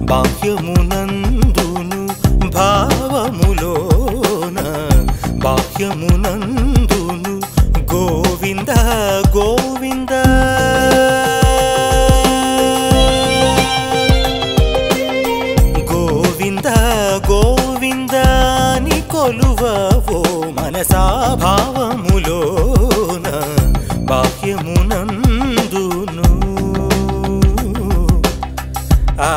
బాహ్యమునందును భావములోన బాహ్యమునందును గోవింద గోవింద గోవింద గోవిందాని కొలువవో మనసా భావములోన బాహ్యమునందును ఆ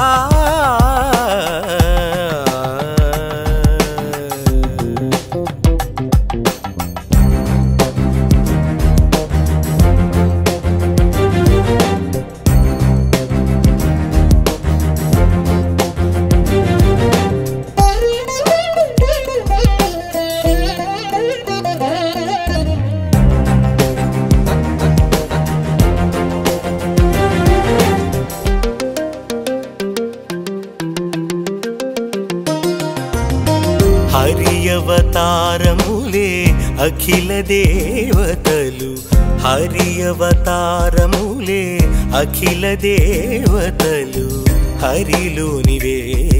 హరియవతారములే అఖిల దేవతలు హరియవతారములే అఖిల దేవతలు హరిలోనివే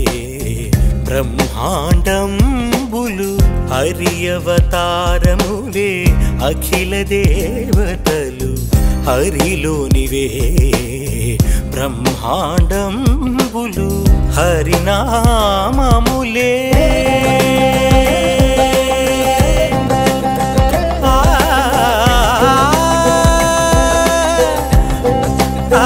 బ్రహ్మాండంబులు హరియవతారములే అఖిల దేవతలు హరిలోనివే బ్రహ్మాండంబులు హరినామములే ఆ, ఆ,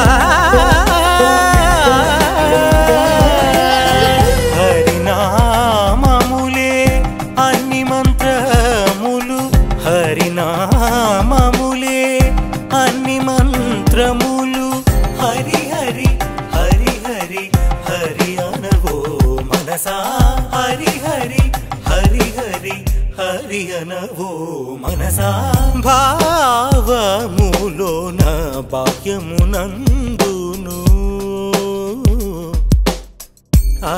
హరినామములే అన్ని మంత్రములు హరినామములే అన్ని మంత్రములు హరి హరి హరి హరి హరి అనవో మనసా హరి హరి హరి హరి హరి అనవో మనసా భావములోన బాహ్యమునందును ఆ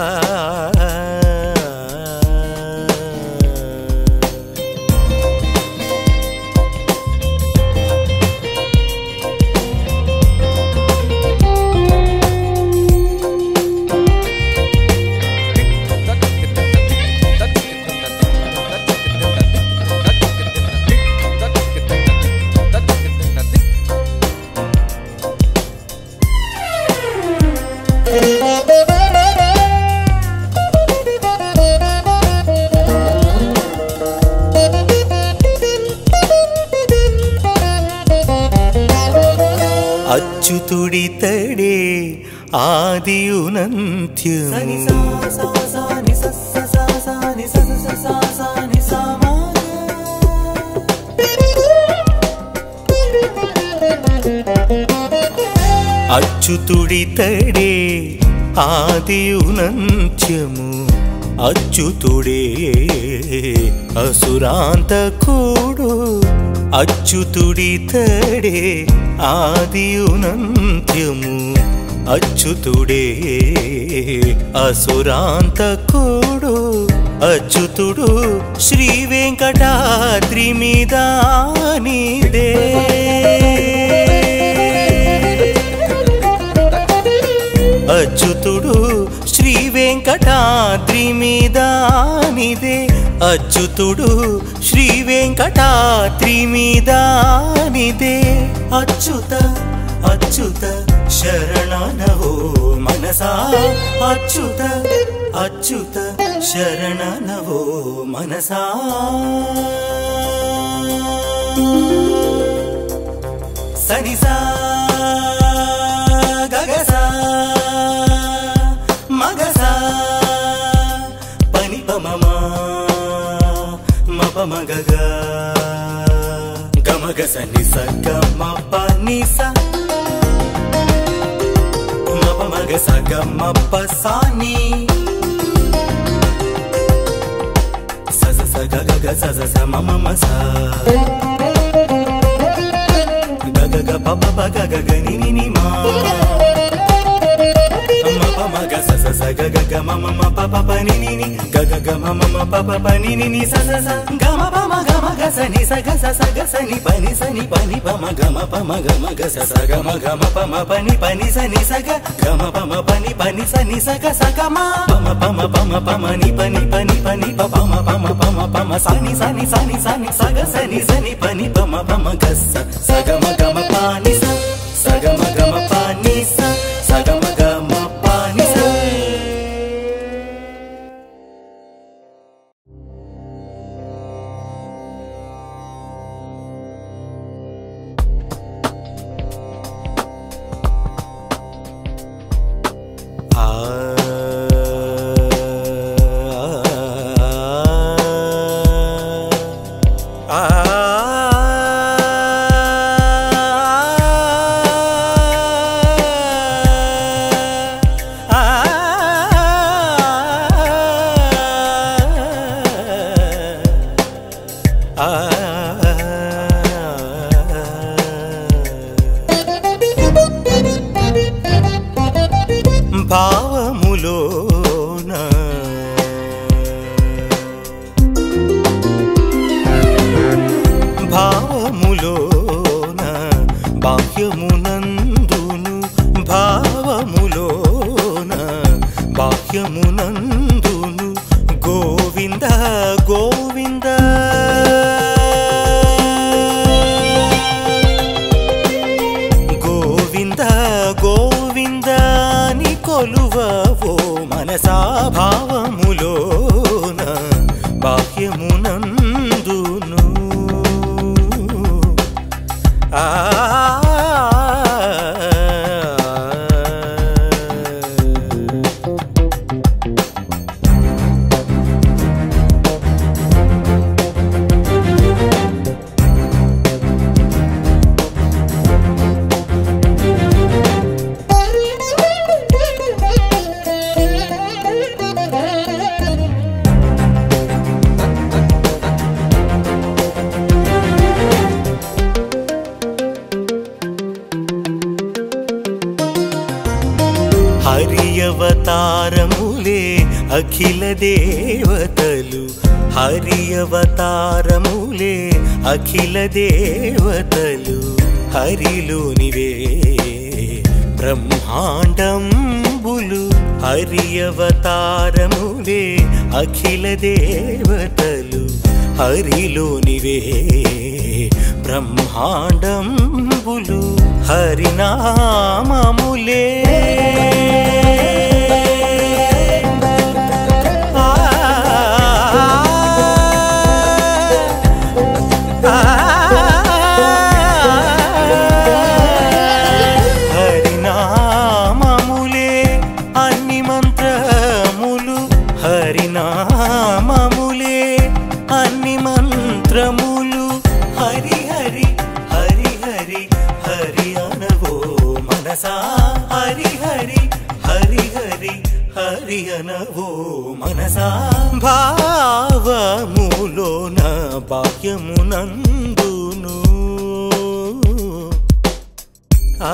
అచ్యుతుడితడే ఆదియునంత్యము అచ్యుతుడితడే ఆదియునంత్యము అచ్యుతుడే అసురాంతకుడు అచ్యుతుడితడే ఆదియునంత్యము అచ్యుతుడే అసురాంతకుడు అచ్యుతుడు శ్రీ వెంకటాద్రి మీద నీదే అచ్యుతుడు శ్రీ వెంకటాద్రి మీద నిదే అచ్యుతుడు శ్రీ వెంకటాద్రి మీద నిదే అచ్యుత అచ్యుత శరణనవో మనసా అచ్యుత అచ్యుత శరణనవో మనసా సనిసా గగసా మగసా పని పమమా మప మగగ గమగ సని సగ మప నిస మప మగ సగ మప సాని స స స గ గ గ స స స మ మ మ స గ గ గ ప ప ప గ గ గ ని ని ని మా మ ప మ గ స స స గ గ గ మ మ మ ప ప ప ని ని ని గ గ గమ మమ పప పని ని ని స స స గమ పమ గమ గ స ని స గ స స గ స ని పని స ని పని పమ గమ పమ గమ గ స స గమ గమ పమ పని పని స ని స గ గమ పమ పని పని స ని స గ స గ మ పమ పమ పమ పమ ని పని పని పని ప పమ పమ పమ పమ స ని స ని స ని స ని స గ స ని స ని పని పమ పమ గ స స గమ గమ ప ని స స గమ గమ ప ని స స గమ గమ ప ని స భావములోన భావములోన బాహ్యమునందును భావములోన బాహ్యమునందును గోవింద గోవింద గోవింద గోవిందాని కొలువవో మనసా భావములోన బాహ్యమునందును ఆ హరియవతారములే అఖిల దేవతలు హరియవతారములే అఖిల దేవతలు హరిలోనివే బ్రహ్మాండంబులు హరియవతారములే అఖిల దేవతలు హరిలోనివే బ్రహ్మాండంబులు హరినామములే ఆ, ఆ, హరినామములే అన్ని మంత్రములు హరినామములే అన్ని మంత్రములు హరి హరి హరి హరి హరి అనవో మనసా హరి హరి హరి హరి హరి అనవో మనసా భావములోన బాహ్యమునందును ఆ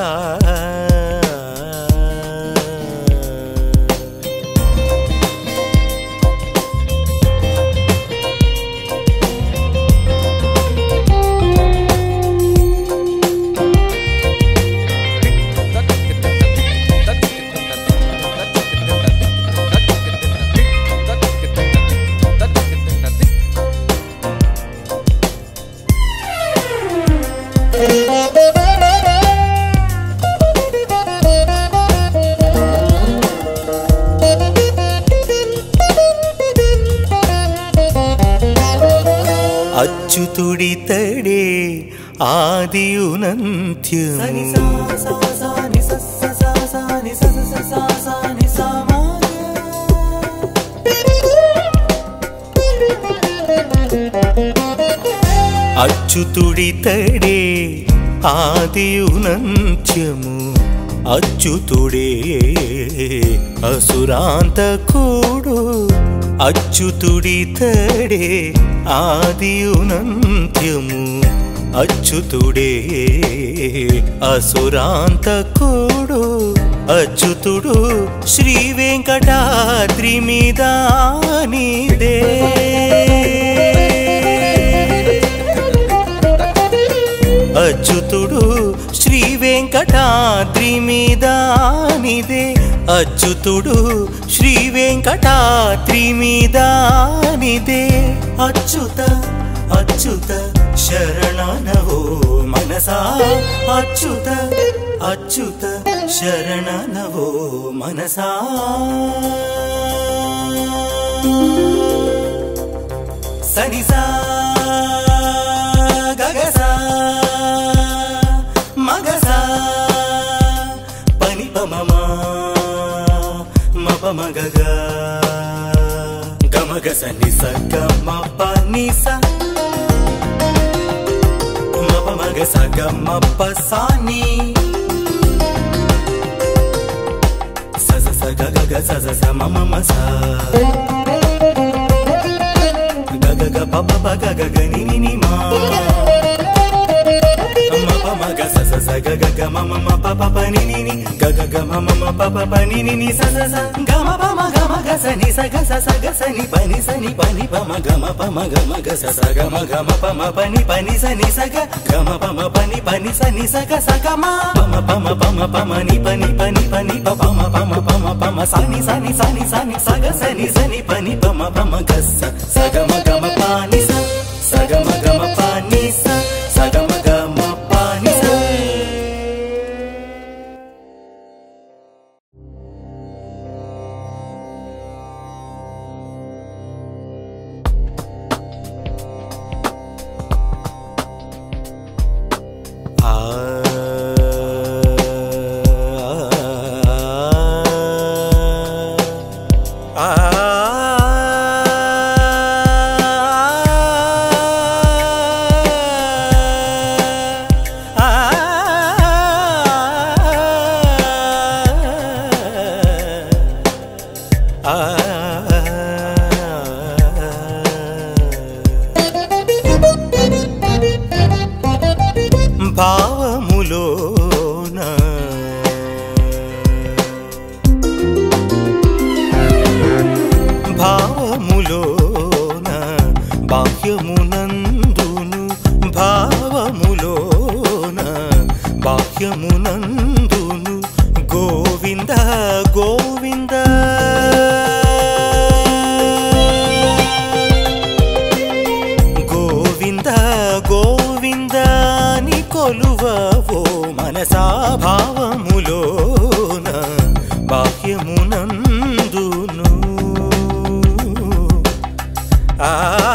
అచ్యుతుడితడే ఆదియునంత్యము అచ్యుతుడితడే ఆదియునంత్యము అచ్యుతుడే అసురాంతకుడు అచ్యుతుడితడే ఆదియునంత్యము అచ్యుతుడే అసురాంతకుడు అచ్యుతుడు శ్రీ వెంకటాద్రి మీద నీదే అచ్యుతుడు శ్రీ వెంకటాద్రి మీద నిదే అచ్యుతుడు శ్రీ వెంకటాద్రి మీద నిదే అచ్యుత అచ్యుత శరణనవో మనసా అచ్యుత అచ్యుత శరణనవో మనసా సనిసా గగసా మగసా పని పమమా మప మగగ గమగస నిస గమ పనిస మప మగస గమ పసాని సస స గగ గ స స స మమ మస గగ గ ప ప ప గ గ గ ని ని ని మా మ ప మ గ స స స గ గ గ మ మ మ ప ప ప ని ని ని గ గ గ మ మ మ ప ప ప ని ని ని స స స గ మ ప మ గ మ గ స ని స గ స స గ స ని ప ని స ని ప ని ప మ గ మ ప మ గ మ గ స స గ మ గ మ ప మ ప ని ప ని స ని స గ గ మ ప మ ప ని ప ని స ని స గ స గ మ ప మ ప మ ప మ ప మ ని ప ని ప ని ప ని ప ప మ ప మ ప మ ప మ స ని స ని స ని స ని స గ స ని స ని ప ని ప మ ప మ గ స స గ మ గ మ ప ని స స గ మ గ మ ప ని స స గ మ గ మ ప ని స భావములోన భావములోన బాహ్యమునందును భావములోన బాహ్యమునందును గోవింద గోవింద గోవింద గోవింద ని కొలువవో మనసా భావములోన బాహ్యమునందును ఆ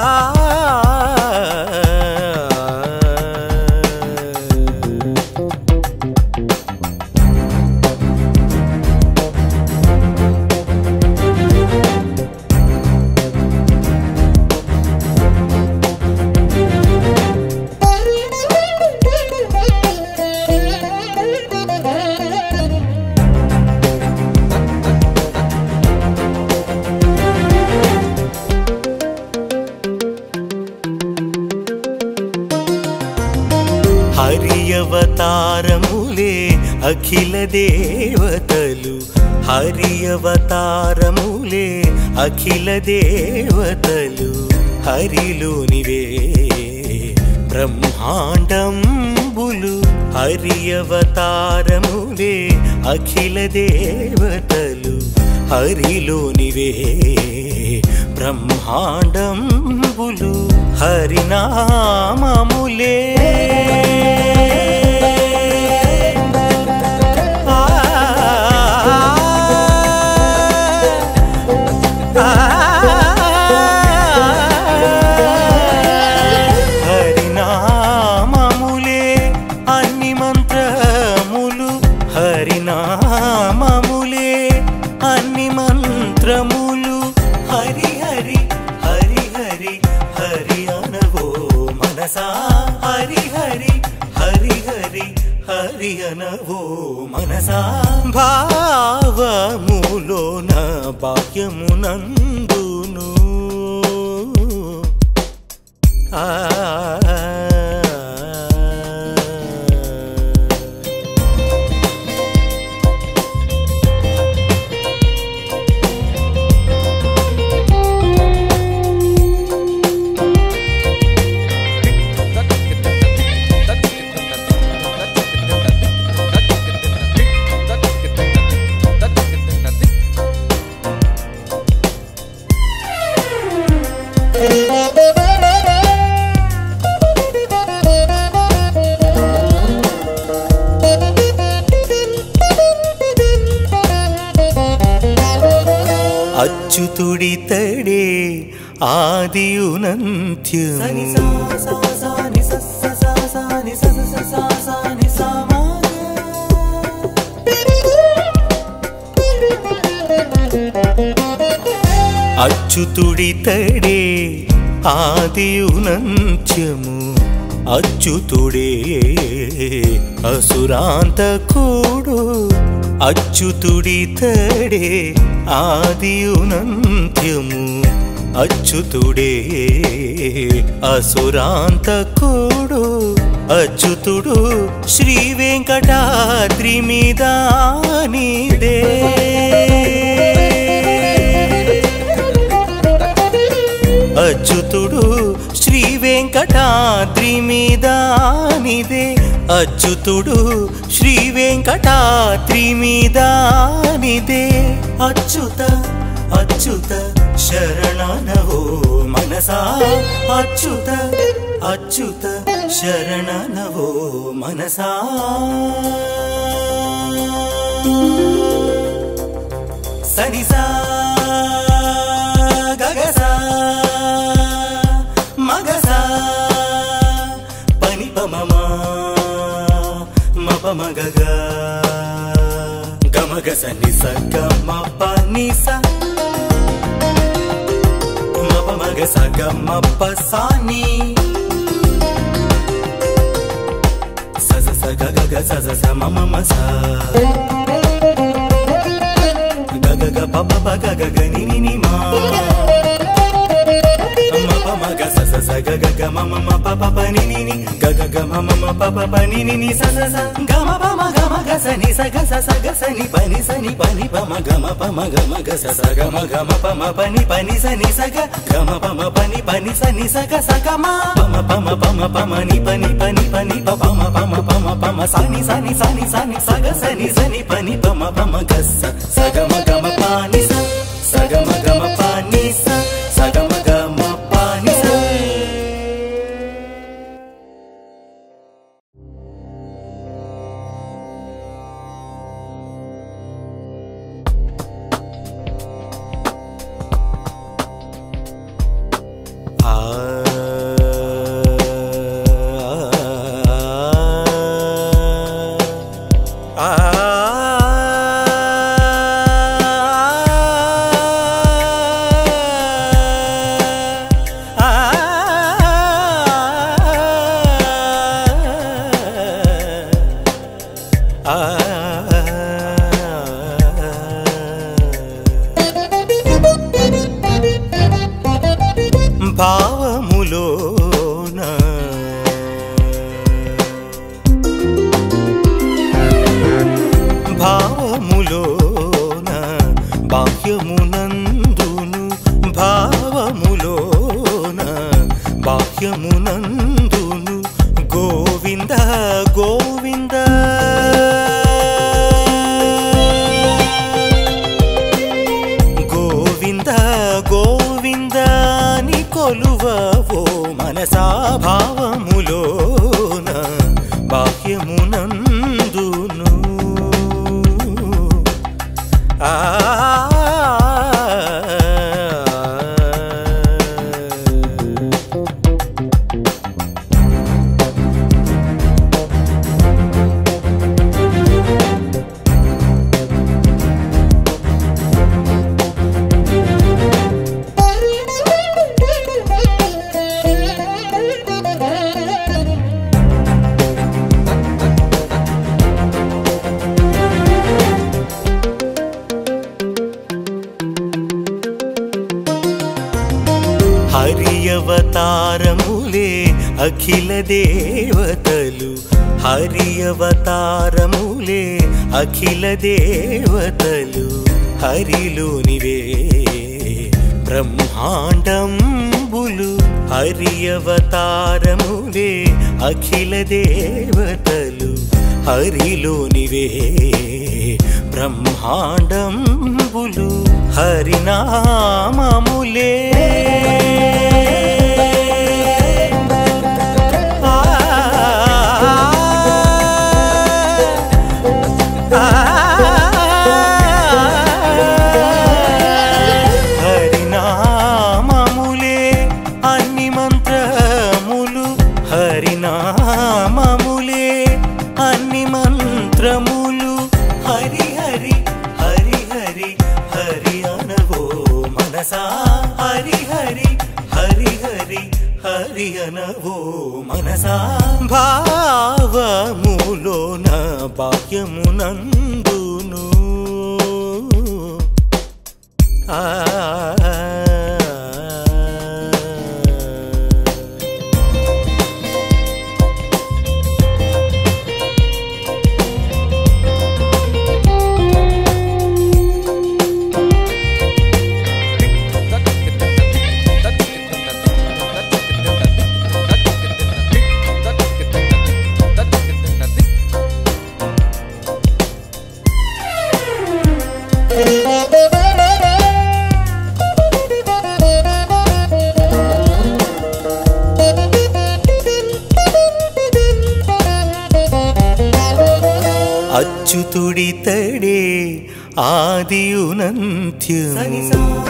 హరియవతారములే అఖిల దేవతలు హరియవతారములే అఖిల దేవతలు హరిలోనివే బ్రహ్మాండంబులు హరియవతారములే అఖిల దేవతలు హరిలోనివే బ్రహ్మాండంబులు హరినామములే ఆ, ఆ, హరినామములే అన్ని మంత్రములు హరినామములే అన్ని మంత్రములు హరి హరి హరి హరి హరి అనవో మనసా హరి హరి హరి హరి హరి అనవో మనసా భావములోన బాహ్యమునందును ఆ అచ్యుతుడితడే ఆదియునంత్యము అచ్యుతుడితడే ఆదియునంత్యము అచ్యుతుడే అసురాంతకుడు అచ్యుతుడితడే ఆదియునంత్యము అచ్యుతుడే అసురాంతకుడు అచ్యుతుడు శ్రీ వెంకటాద్రి మీద నీదే అచ్యుతుడు శ్రీ వెంకటాద్రి మీద నిదే అచ్యుతుడు శ్రీ వెంకటాద్రి మీద నిదే అచ్యుత అచ్యుత శరణనవో మనసా అచ్యుత అచ్యుత శరణనవో మనసా సనిసా గగసా మగసా పని పమమా మప మగగ గమగ సని స గమ పని స మప మగ స గమ ప సాని స స స గ గ గ స స స మ మ మ స గ గ గ ప ప ప గ గ గ ని ని ని మా మ ప మ గ స స స గ గ గ మ మ మ ప ప ప ని ని ని గ గ గ మ మ మ ప ప ప ని ని ని స స స గ మ ప మ గ మ గ స ని స గ స స గ స ని ప ని స ని ప ని ప మ గ మ ప మ గ మ గ స స గ మ గ మ ప మ ప ని ప ని స ని స గ గ మ ప మ ప ని ప ని స ని స గ స గ మ ప మ ప మ ప మ ప మ ని ప ని ప ని ప ని ప ప మ ప మ ప మ ప మ స ని స ని స ని స ని స గ స ని స ని ప ని ప మ ప మ గ స స గ మ గ మ ప ని స స గ మ గ మ ప ని స స గ మ గ మ ప ని స భావములోన భావములోన బాహ్యమునందును భావములోన బాహ్యమునందును గోవింద గోవింద గోవింద గోవింద ని కొలువవో మనసా భావములోన బాహ్యమునందును ఆ హరియవతారములే అఖిల దేవతలు హరియవతారములే అఖిల దేవతలు హరిలోనివే బ్రహ్మాండంబులు హరియవతారములే అఖిల దేవతలు హరిలోనివే బ్రహ్మాండంబులు హరినామములే ఆ, ఆ, ఆ, మనసా హరి హరి హరి హరి హరి అనవో మనసా భావములోన బాహ్యమునందును ఆ అచ్యుతుడితడే ఆదియునంత్యము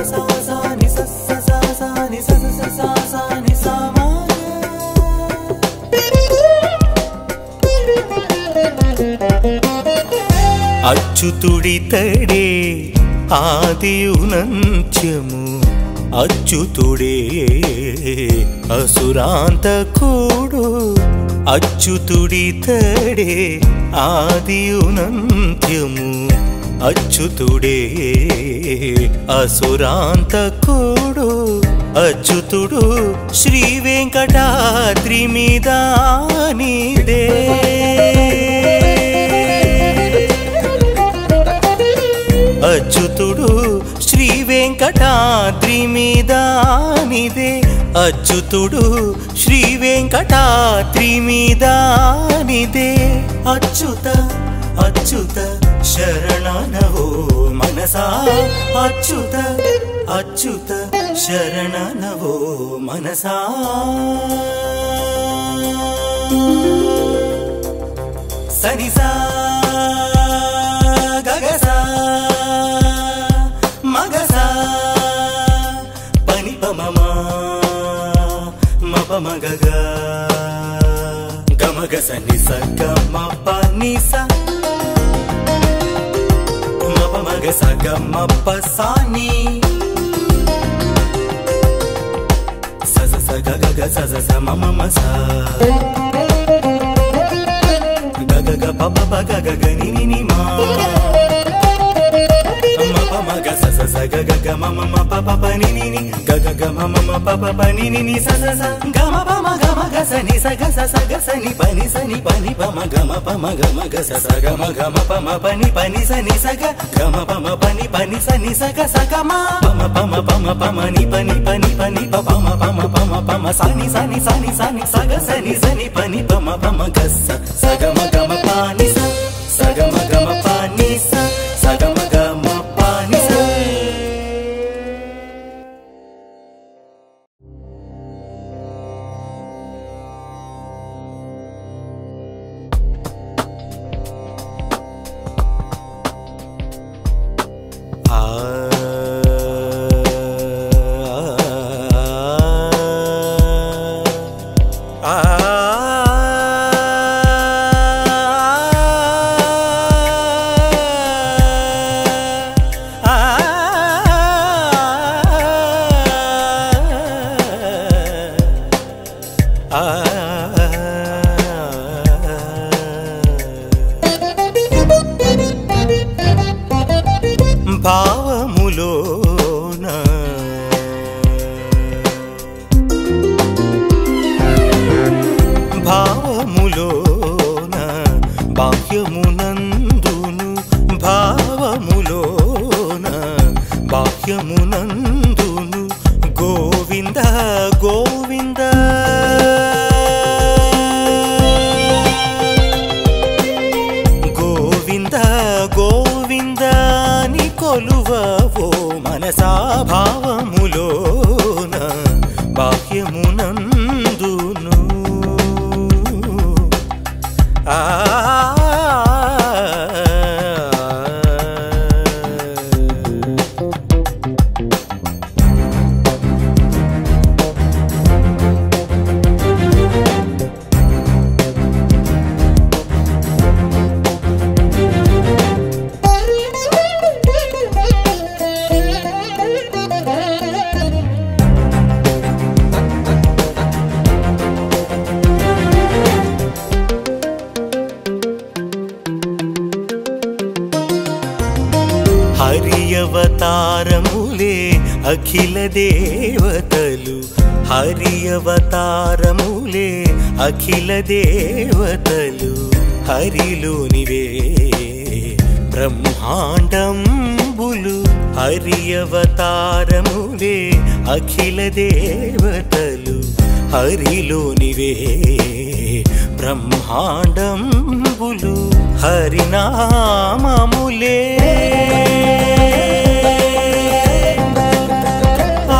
అచ్యుతుడితడే ఆదియునంత్యము అచ్యుతుడే అసురాంతకుడు అచ్యుతుడితడే ఆదియునంత్యము అచ్యుతుడే అసురాంతకుడు అచ్యుతుడు శ్రీ వెంకటాద్రి మీద నీదే అచ్యుతుడు శ్రీ వెంకటాద్రి మీద నిదే అచ్యుతుడు శ్రీ వెంకటాద్రి మీద నిదే అచ్యుత అచ్యుత శరణనవో మనసా అచ్యుత అచ్యుత శరణనవో మనసా సనిసా గగసా మగసా పని పమమా మప మగగ గమగ సని స గమ పని స మప మగ స గమ ప సాని స స స గ గ గ స స స మ మ మ స గ గ గ ప ప ప గ గ గ ని ని ని మా మ ప మ గ స స స గ గ గ మ మ మ ప ప ప ని ని ని గ గ గ మ మ మ ప ప ప ని ని ని స స స గ మ ప మ గ మ గ స ని స గ స స గ స ని ప ని స ని ప ని ప మ గ మ ప మ గ మ గ స స గ మ గ మ ప మ ప ని ప ని స ని స గ గ మ ప మ ప ని ప ని స ని స గ స గ మ ప మ ప మ ప మ ప మ ని ప ని ప ని ప ని ప ప మ ప మ ప మ ప మ స ని స ని స ని స ని స గ స ని స ని ప ని ప మ ప మ గ స స గ మ గ మ ప ని స స గ మ గ మ ప ని స స గ మ గ మ ప ని స భావములోన భావములోన బాహ్యమునందును భావములోన బాహ్యమునందును గోవింద గోవింద గోవింద గోవింద ని కొలువవో మనసా భావములోన బాహ్యమునందును ఆ Thank you. హరియవతారములే అఖిల దేవతలు హరియవతారములే అఖిల దేవతలు హరిలోనివే బ్రహ్మాండంబులు హరియవతారములే అఖిల దేవతలు హరిలోనివే బ్రహ్మాండంబులు హరినామములే ఆ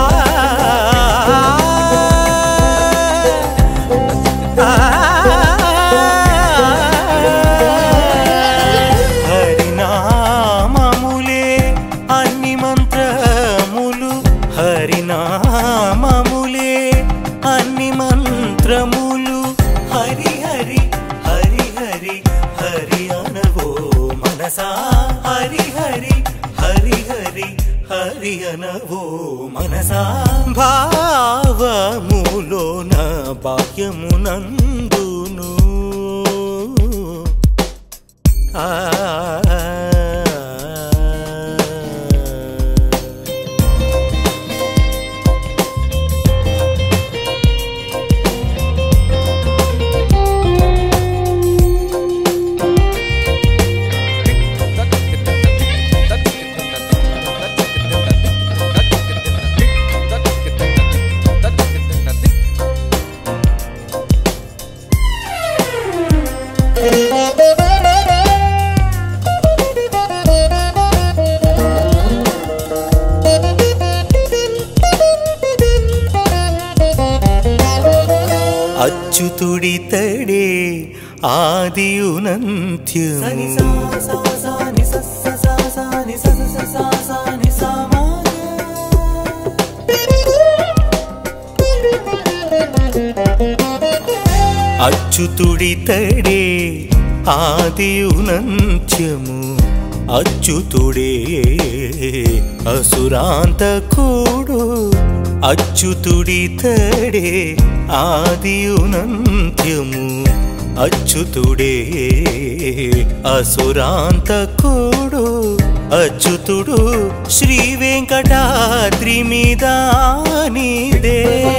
హరినామములే అన్ని మంత్రములు హరినామములే అన్ని మంత్రములు హరి హరి హరి హరి హరి అనవో మనసా హరి హరి హరి హరి హరి అనవో మనసా భావములోన బాహ్యమునందును ఆ అచ్యుతుడితడే ఆదియునంత్యము అచ్యుతుడితడే ఆదియునంత్యము అచ్యుతుడే అసురాంతకుడు అచ్యుతుడితడే ఆదియునంత్యము అచ్యుతుడే అసురాంతకుడు అచ్యుతుడు శ్రీ వెంకటాద్రి మీద నీదే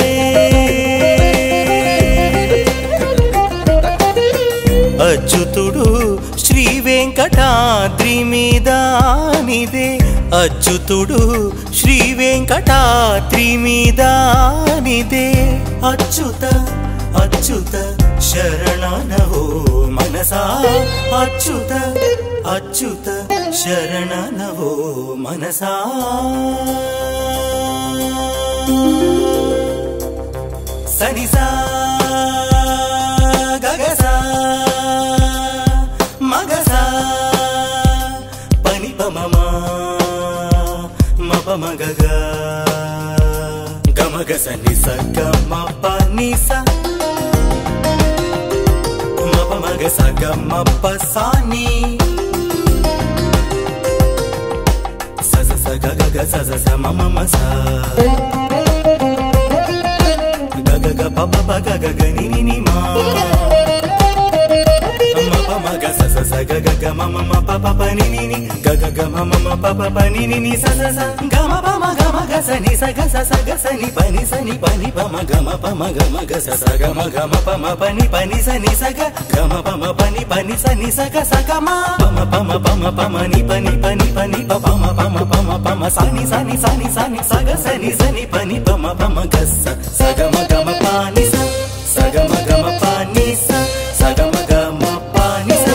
అచ్యుతుడు శ్రీ వెంకటాద్రి మీద నిదే అచ్యుతుడు శ్రీ వెంకటాద్రి మీద నిదే అచ్యుత అచ్యుత శరణనవో మనసా అచ్యుత అచ్యుత శరణనవో మనసా సనిసా గగసా మగసా పని పమమా మప మగగ గమగ సని స గమ పని స మప మగ స గమ ప సాని స స స గ గ గ స స స మ మ మ స గ గ గ ప ప ప గ గ గ ని ని ని మా మ ప మ గ స స స గ గ గ మ మ మ ప ప ప ని ని ని గ గ గ మ మ మ ప ప ప ని ని ని స స స గ మ ప మ గ మ గ స ని స గ స స గ స ని ప ని స ని ప ని ప మ గ మ ప మ గ మ గ స స గ మ గ మ ప మ ప ని ప ని స ని స గ గ మ ప మ ప ని ప ని స ని స గ స గ మ ప మ ప మ ప మ ప మ ని ప ని ప ని ప ని ప ప మ ప మ ప మ ప మ స ని స ని స ని స ని స గ స ని స ని ప ని ప మ ప మ గ స స గ మ గ మ ప ని స స గ మ గ మ ప ని స స గ మ గ మ ప ని స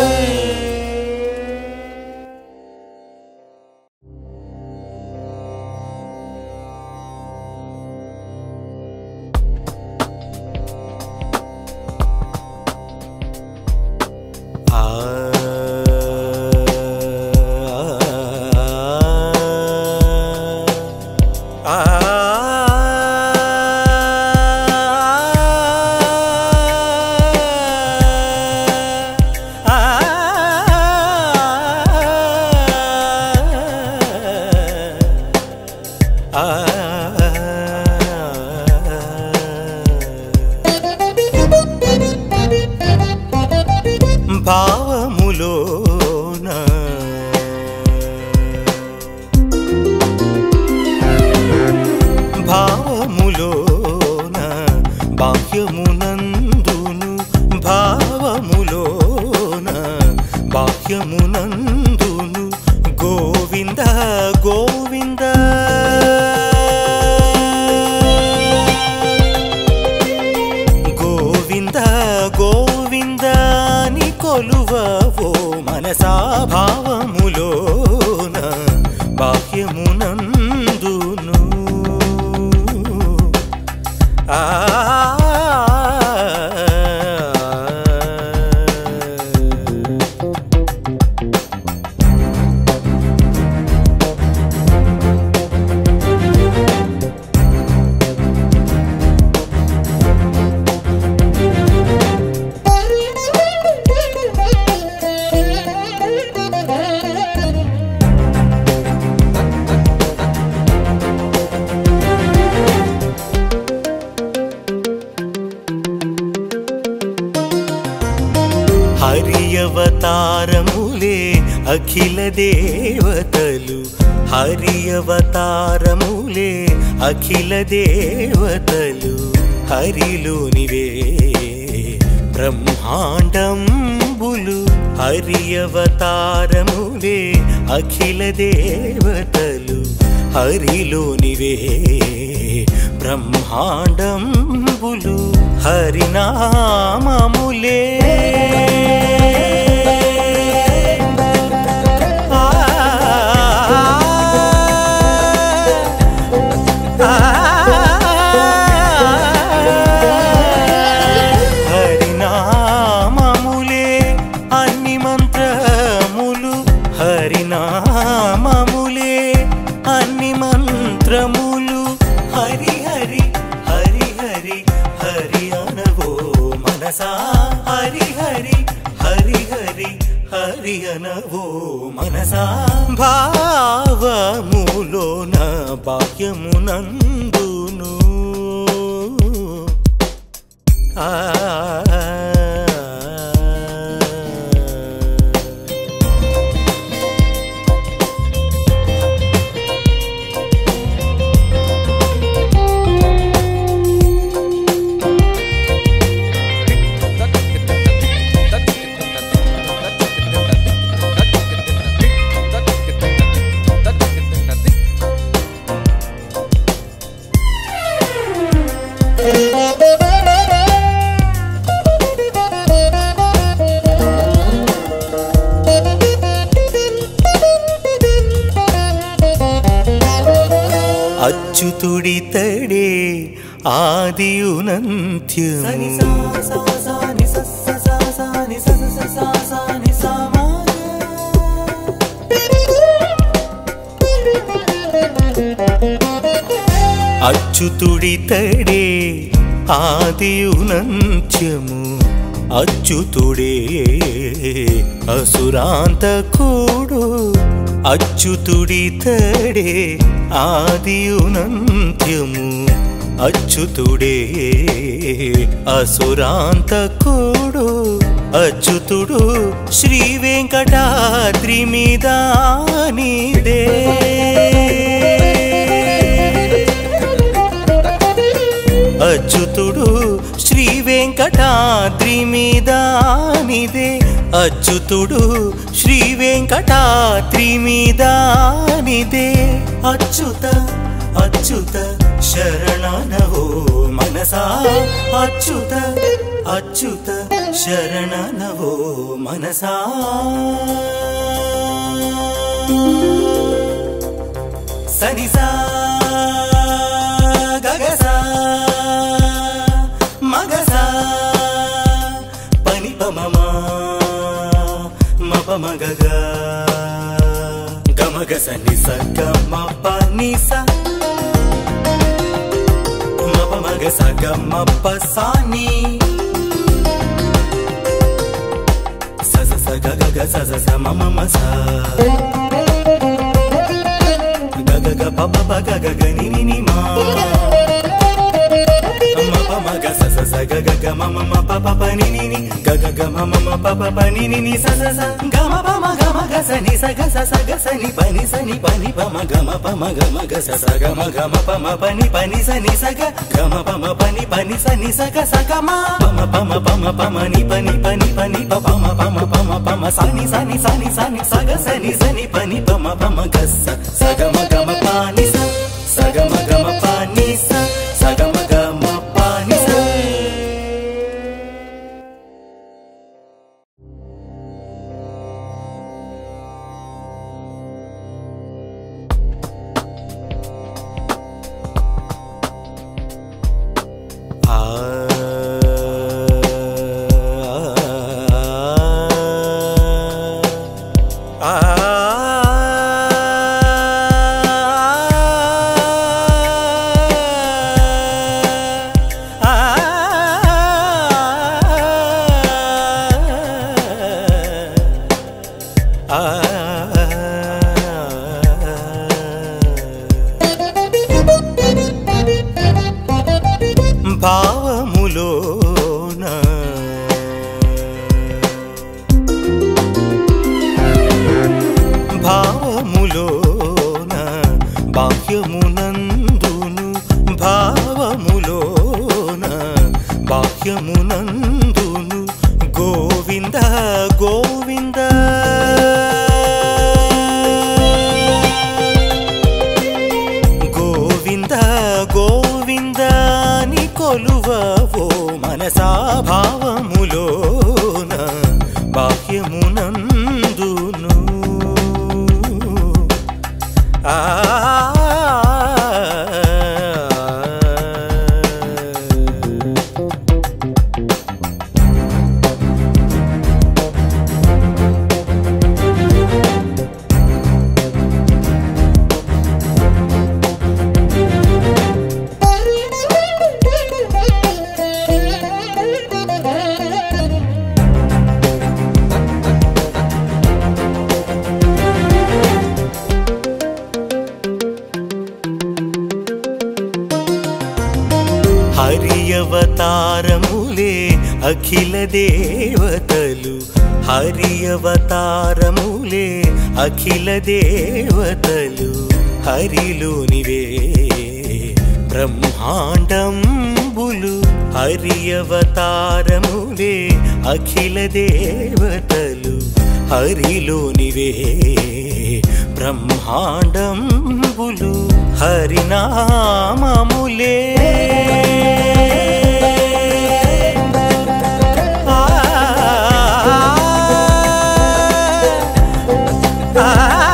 భావములోన బాహ్యమునందును గోవింద గోవింద గోవింద గోవింద ని కొలువవో మనసా భావములోన బాహ్యమునందును ఆ హరియవతారములే అఖిల దేవతలు హరియవతారములే అఖిల దేవతలు హరిలోనివే బ్రహ్మాండంబులు హరియవతారములే అఖిల దేవతలు హరిలోనివే బ్రహ్మాండంబులు హరినామములే ఆ, ఆ, హరినామములే అన్ని మంత్రములు హరినామములే అన్ని మంత్రములు హరి హరి హరి హరి హరి అనవో మనసా హరి హరి హరి హరి హరి అనవో మనసా భావములోన బాహ్యమునందును ఆ అచ్యుతుడితడే ఆదియునంత్యము అచ్యుతుడితడే ఆదియునంత్యము అచ్యుతుడే అసురాంతకుడు అచ్యుతుడితడే ఆదియునంత్యము అచ్యుతుడే అసురాంతకుడు అచ్యుతుడు శ్రీ వెంకటాద్రి మీద నీదే అచ్యుతుడు శ్రీ వెంకటాద్రి మీద నిదే అచ్యుతుడు శ్రీ వెంకటాద్రి మీద నిదే అచ్యుత అచ్యుత శరణనవో మనసా అచ్యుత అచ్యుత శరణనవో మనసా సనిసా గగసా మగసా పని పమమా మప మగగ గమగ సని సగ మప నిస మప మగ సగ మప సాని స స స గ గ గ స స స మ మ మ స గ గ గ ప ప ప గ గ గ ని ని ని మా మ ప మ గ స స స గ గ గ మ మ మ ప ప ప ని ని ని గ గ గ గమ మమ పప పని ని స స స గమ పమ గమ గ స ని స గ స స గ స ని పని స ని పని పమ గమ పమ గమ గ స స గమ గమ పమ పని పని స ని స గ గమ పమ పని పని స ని స గ స గమ పమ పమ పమ పమ ని పని పని పని ప పమ పమ పమ పమ స ని స ని స ని స ని స గ స ని స ని పని పమ పమ గ స స గమ గమ ప ని స స గమ గమ ప ని స స గమ గమ ప ని స భావములోన భావములోన బాహ్యమునందును భావములోన బాహ్యమునందును గోవింద గోవింద గోవింద గోవిందాని కొలువవో మనసా భావములోన బాహ్యమునందును ఆ హరియవతారములే అఖిల దేవతలు హరియవతారములే అఖిల దేవతలు హరిలోనివే బ్రహ్మాండంబులు హరియవతారములే అఖిల దేవతలు హరిలోనివే బ్రహ్మాండంబులు హరినామములే ఆ, ఆ,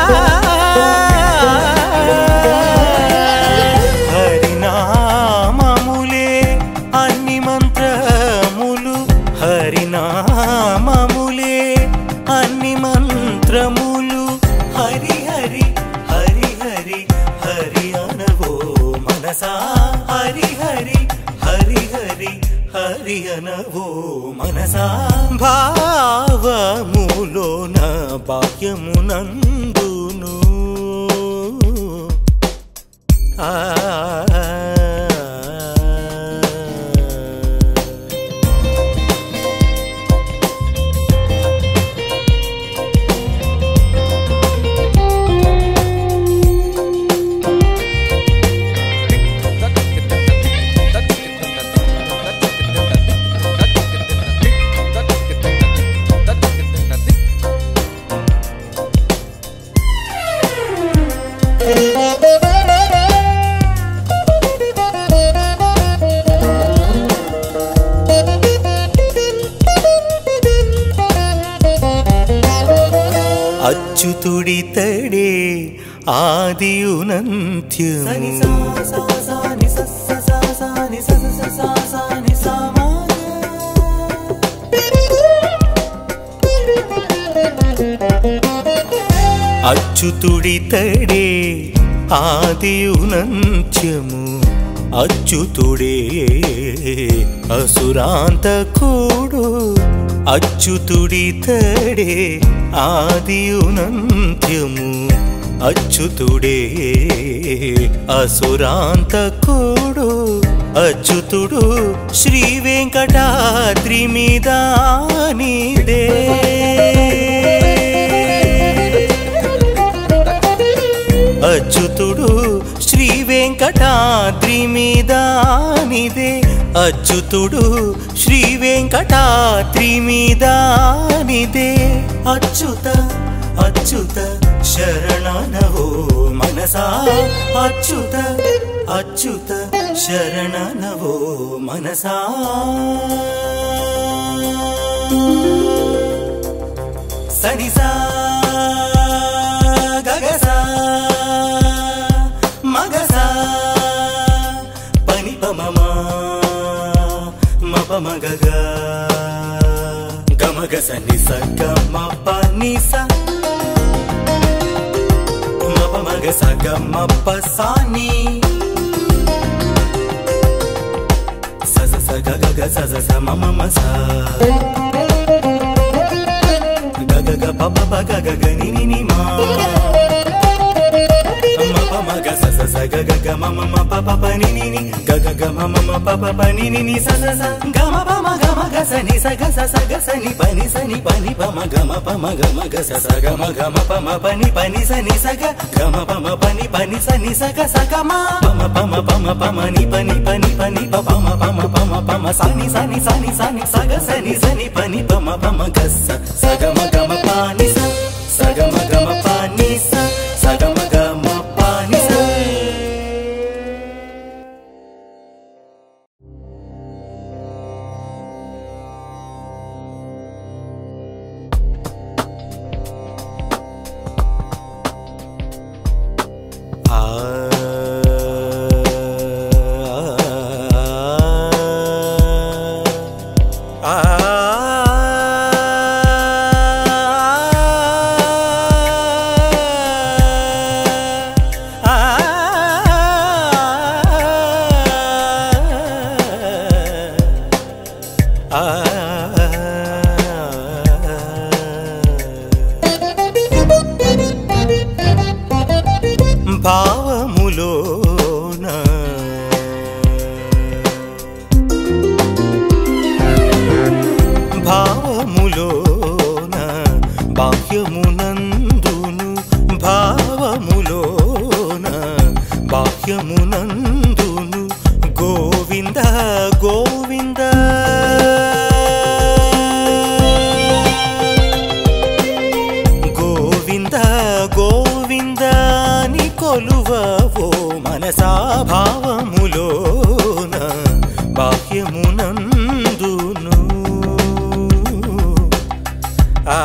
హరినామములే అన్ని మంత్రములు హరినామములే అన్ని మంత్రములు హరి హరి హరి హరి హరి అనవో మనసా హరి హరి హరి హరి హరి అనవో మనసా భావములోన బాహ్యమునందును ఆ అచ్యుతుడితడే ఆదియునంత్యము సని సా సా సా ని స స సా సా ని స స స సా సా ని సా మా అచ్యుతుడితడే ఆదియునంత్యము అచ్యుతుడే అసురాంతకుడు అచ్యుతుడితడే ఆదియునంత్యము అచ్యుతుడే అసురాంతకుడు అచ్యుతుడు శ్రీ వెంకటాద్రి మీద నీదే అచ్యుతుడు శ్రీ వెంకటాద్రి మీద నిదే అచ్యుతుడు శ్రీ వెంకటాద్రి మీద నిదే అచ్యుత అచ్యుత శరణనవో మనసా అచ్యుత అచ్యుత శరణనవో మనసా సనిసా గగసా మగసా పని పమమా మప మగగ గమగస నిస గమ పనిస మప మగస గమ పసాని సస స గగ గ స స మమ మస గగ గ ప ప ప గ గ గ ని ని ని మా మ ప మ గ స స స గ గ గ మ మ మ ప ప ప ని ని ని గ గ గ మ మ మ ప ప ప ని ని ని స స స గ మ ప మ గ మ గ స ని స గ స స గ స ని ప ని స ని ప ని ప మ గ మ ప మ గ మ గ స స గ మ గ మ ప మ ప ని ప ని స ని స గ గ మ ప మ ప ని ప ని స ని స గ స గ మ ప మ ప మ ప మ ప మ ని ప ని ప ని ప ని ప ప మ ప మ ప మ ప మ స ని స ని స ని స ని స గ స ని స ని ప ని ప మ ప మ గ స స గ మ గ మ ప ని స స గ మ గ మ ప ని స స గ మ గ మ ప ని స భావములోన భావములోన బాహ్యమునందును భావములోన బాహ్యమునందును గోవింద గోవింద గోవింద గోవింద ని కొలువవో మనసా భావములోన బాహ్యమునందును ఆ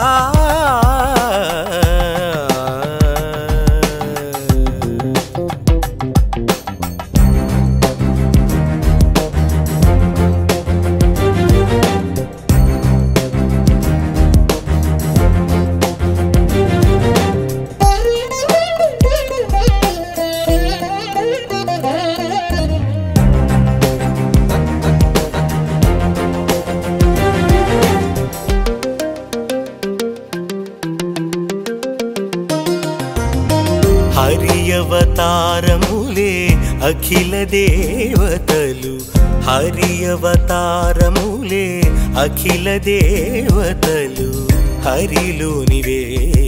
హరియవతారములే అఖిల దేవతలు హరియవతారములే అఖిల దేవతలు హరిలోనివే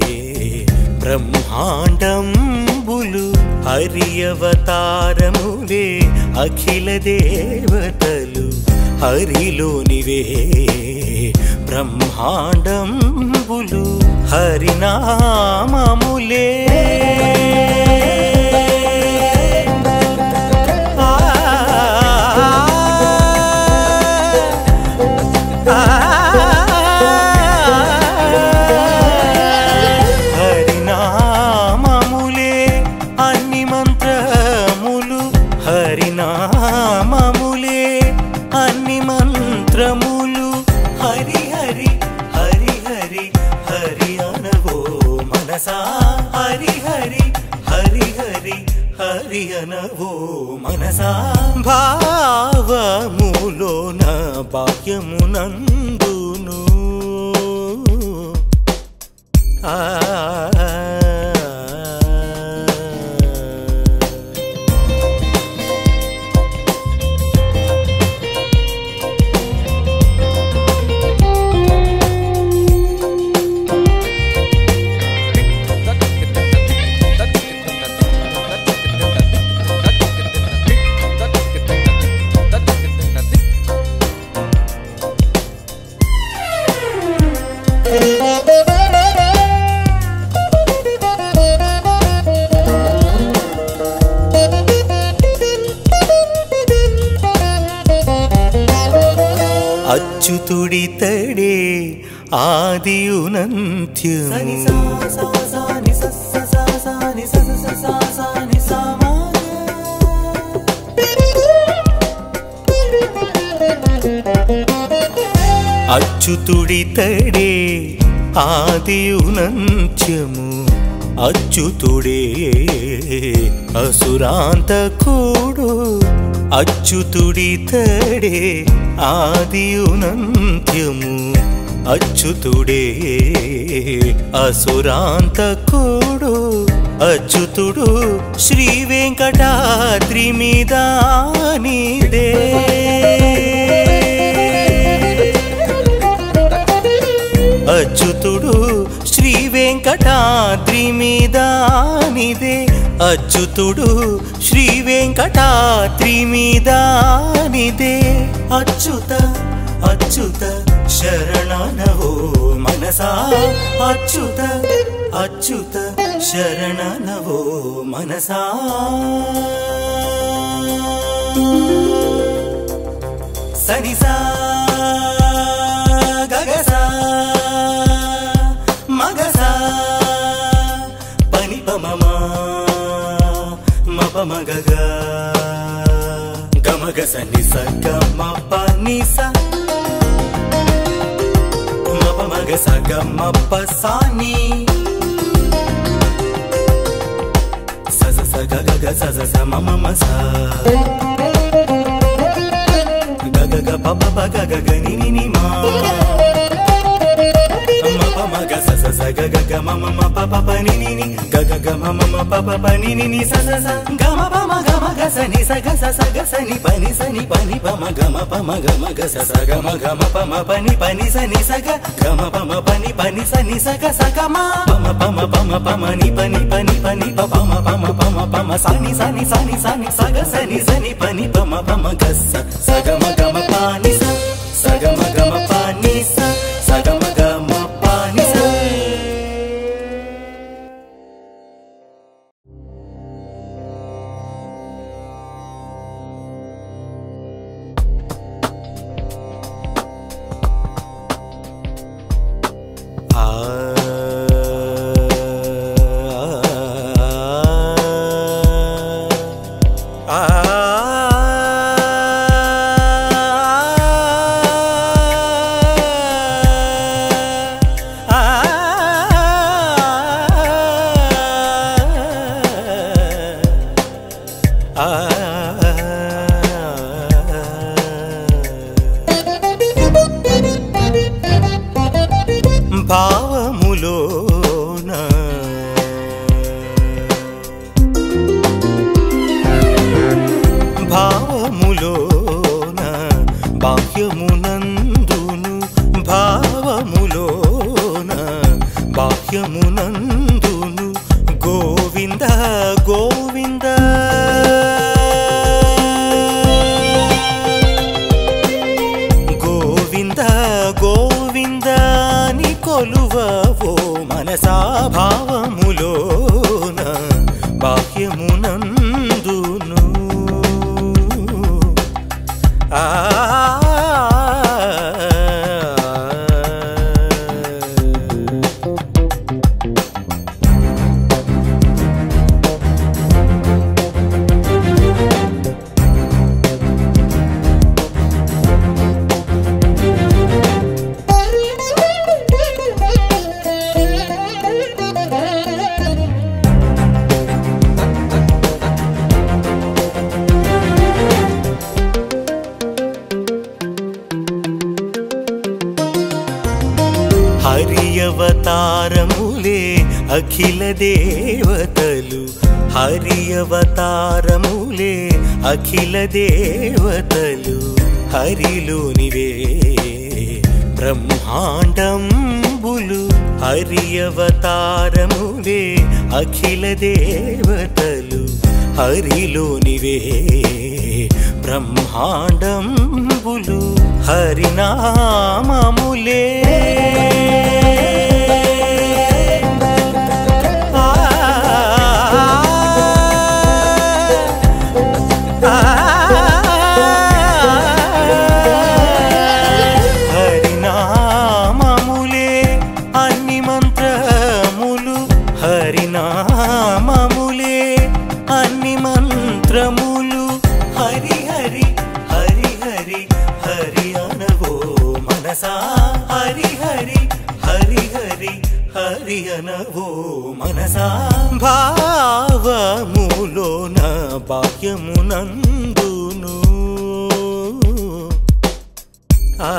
బ్రహ్మాండంబులు హరియవతారములే అఖిల దేవతలు హరిలోనివే బ్రహ్మాండంబులు హరినామములే ఆ హరినామములే అన్ని మంత్రములు హరినామములే అన్ని మంత్రములు హరి హరి హరి హరి హరి అనవో మనసా హరి హరి హరి హరి హరి అనవో మనసా భావములోన బాహ్యమునందును ఆ అచ్యుతుడితడే ఆదియునంత్యము సని సా సా సా ని స స సా సా ని స స స సా సా ని సా మా అచ్యుతుడితడే ఆదియునంత్యము అచ్యుతుడే అసురాంతకుడు అచ్యుతుడితడే ఆదియునంత్యము అచ్యుతుడే అసురాంతకుడు అచ్యుతుడు శ్రీ వెంకటాద్రి మీద నీదే అచ్యుతుడు శ్రీ వెంకటాద్రి మీద నిదే అచ్యుతుడు శ్రీ వెంకటాద్రి మీద నిదే అచ్యుత అచ్యుత శరణనవో మనసా అచ్యుత అచ్యుత శరణనవో మనసా సనిసా గగసా మగసా పని పమమా మప మగగ గమగ సని స గమ పని స మప మగ స గమ ప సాని స స స గ గ గ స స స మ మ మ స గ గ గ ప ప ప గ గ గ ని ని ని మా మ ప మ గ స స స గ గ గ మ మ మ ప ప ప ని ని ని గ గ గ మ మ మ ప ప ప ని ని ని స స స గ మ ప మ గ మ గ స ని స గ స స గ స ని ప ని స ని ప ని ప మ గ మ ప మ గ మ గ స స గ మ గ మ ప మ ప ని ప ని స ని స గ గ మ ప మ ప ని ప ని స ని స గ స గ మ ప మ ప మ ప మ ప మ ని ప ని ప ని ప ని ప ప మ ప మ ప మ ప మ స ని స ని స ని స ని స గ స ని స ని ప ని ప మ ప మ గ స స గ మ గ మ ప ని స స గ మ గ మ ప ని స స గ మ గ మ ప ని స భావములోన భావములోన బాహ్యమునందును భావములోన బాహ్యమునందును గోవింద గోవింద గోవింద గోవింద ని కొలువవో మనసా భావములోన బాహ్యమునందును ఆ హరియవతారములే అఖిల దేవతలు హరియవతారములే అఖిల దేవతలు హరిలోనివే బ్రహ్మాండంబులు హరియవతారములే అఖిల దేవతలు హరిలోనివే బ్రహ్మాండంబులు హరినామములే ఆ, ఆ, మంత్రములు హరి హరి హరి హరి హరి అనవో మనసా హరి హరి హరి హరి హరి అనవో మనసా భావములోన బాహ్యమునందును ఆ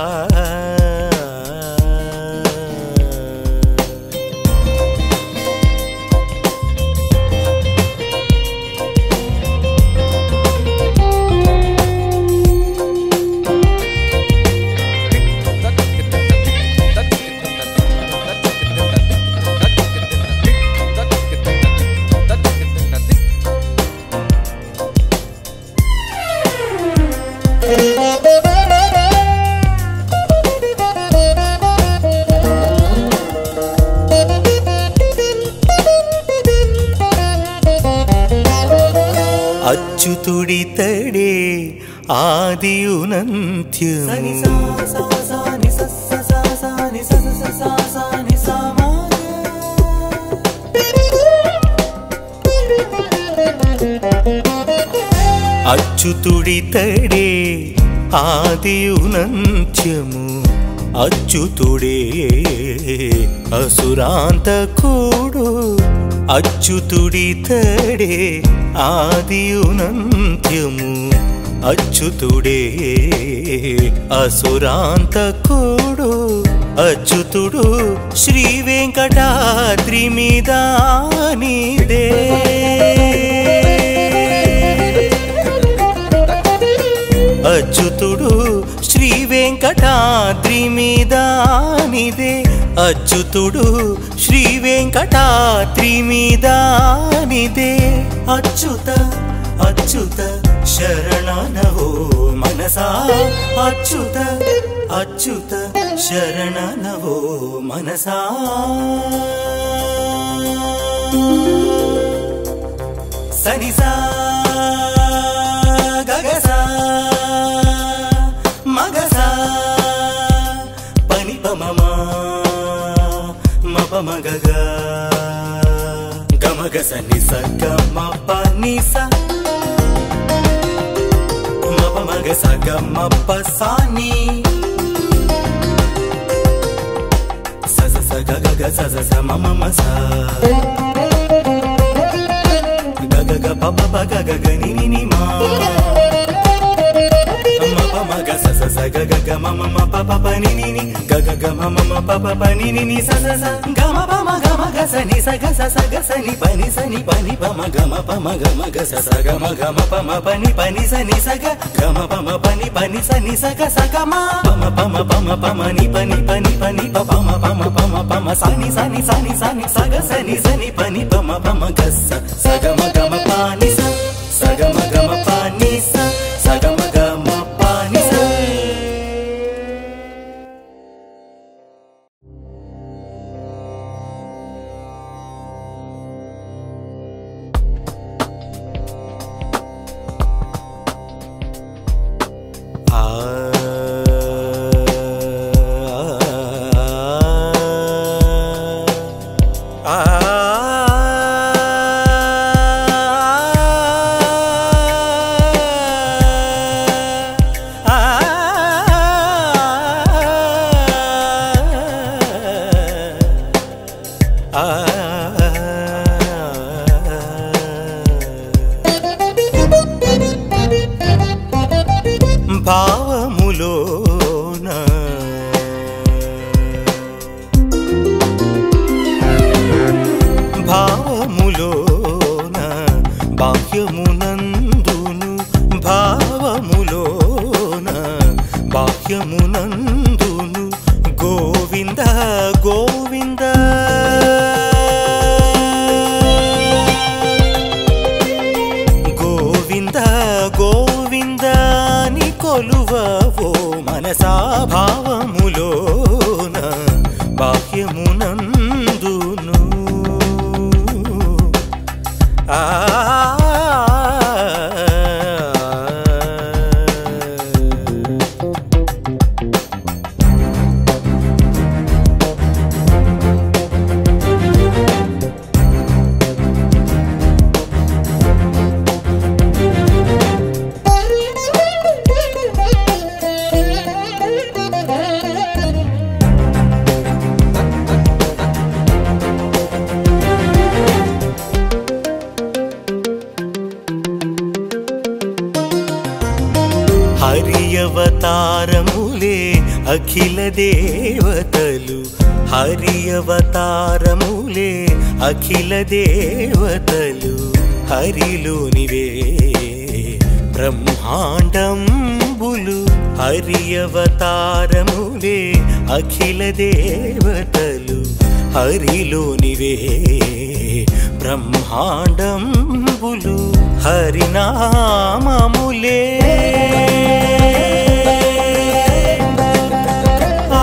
అచ్యుతుడితడే ఆదియునంత్యము సని సా సా సా ని స స సా సా ని స స స సా సా ని సా మా అచ్యుతుడితడే ఆదియునంత్యము అచ్యుతుడే అసురాంతకుడు అచ్యుతుడితడే ఆదియునంత్యము అచ్యుతుడే అసురాంతకుడు అచ్యుతుడు శ్రీ వెంకటాద్రి మీద నీదే అచ్యుతుడు శ్రీ వెంకటాద్రి మీద నిదే అచ్యుతుడు శ్రీ వెంకటాద్రి మీద నిదే అచ్యుత అచ్యుత శరణనవో మనసా అచ్యుత అచ్యుత శరణనవో మనసా సనిసా గగసా మగసా పని పమమా మప మగగ గమగ సని స గమ పని స మప మగ స గమ ప సాని స స స గ గ గ స స స మ మ మ స గ గ గ ప ప ప గ గ గ ని ని ని మా మ ప మ గ స స స గ గ గ మ మ మ ప ప ప ని ని ని గ గ గ మ మ మ ప ప ప ని ని ని స స స గ మ ప మ గ మ గ స ని స గ స స గ స ని ప ని స ని ప ని ప మ గ మ ప మ గ మ గ స స గ మ గ మ ప మ ప ని ప ని స ని స గ గ మ ప మ ప ని ప ని స ని స గ స గ మ ప మ ప మ ప మ ప మ ని ప ని ప ని ప ని ప ప మ ప మ ప మ ప మ స ని స ని స ని స ని స గ స ని స ని ప ని ప మ ప మ గ స స గ మ గ మ ప ని స స గ మ గ మ ప ని స స గ మ గ మ ప ని స భావములోన భావములోన బాహ్యమునందును భావములోన బాహ్యమునందును గోవింద గోవింద గోవింద గోవింద ని కొలువవో మనసా భావములోన బాహ్యమునందును ఆ హరియవతారములే అఖిల దేవతలు హరియవతారములే అఖిల దేవతలు హరిలోనివే బ్రహ్మాండంబులు హరియవతారములే అఖిల దేవతలు హరిలోనివే బ్రహ్మాండంబులు హరినామములే ఆ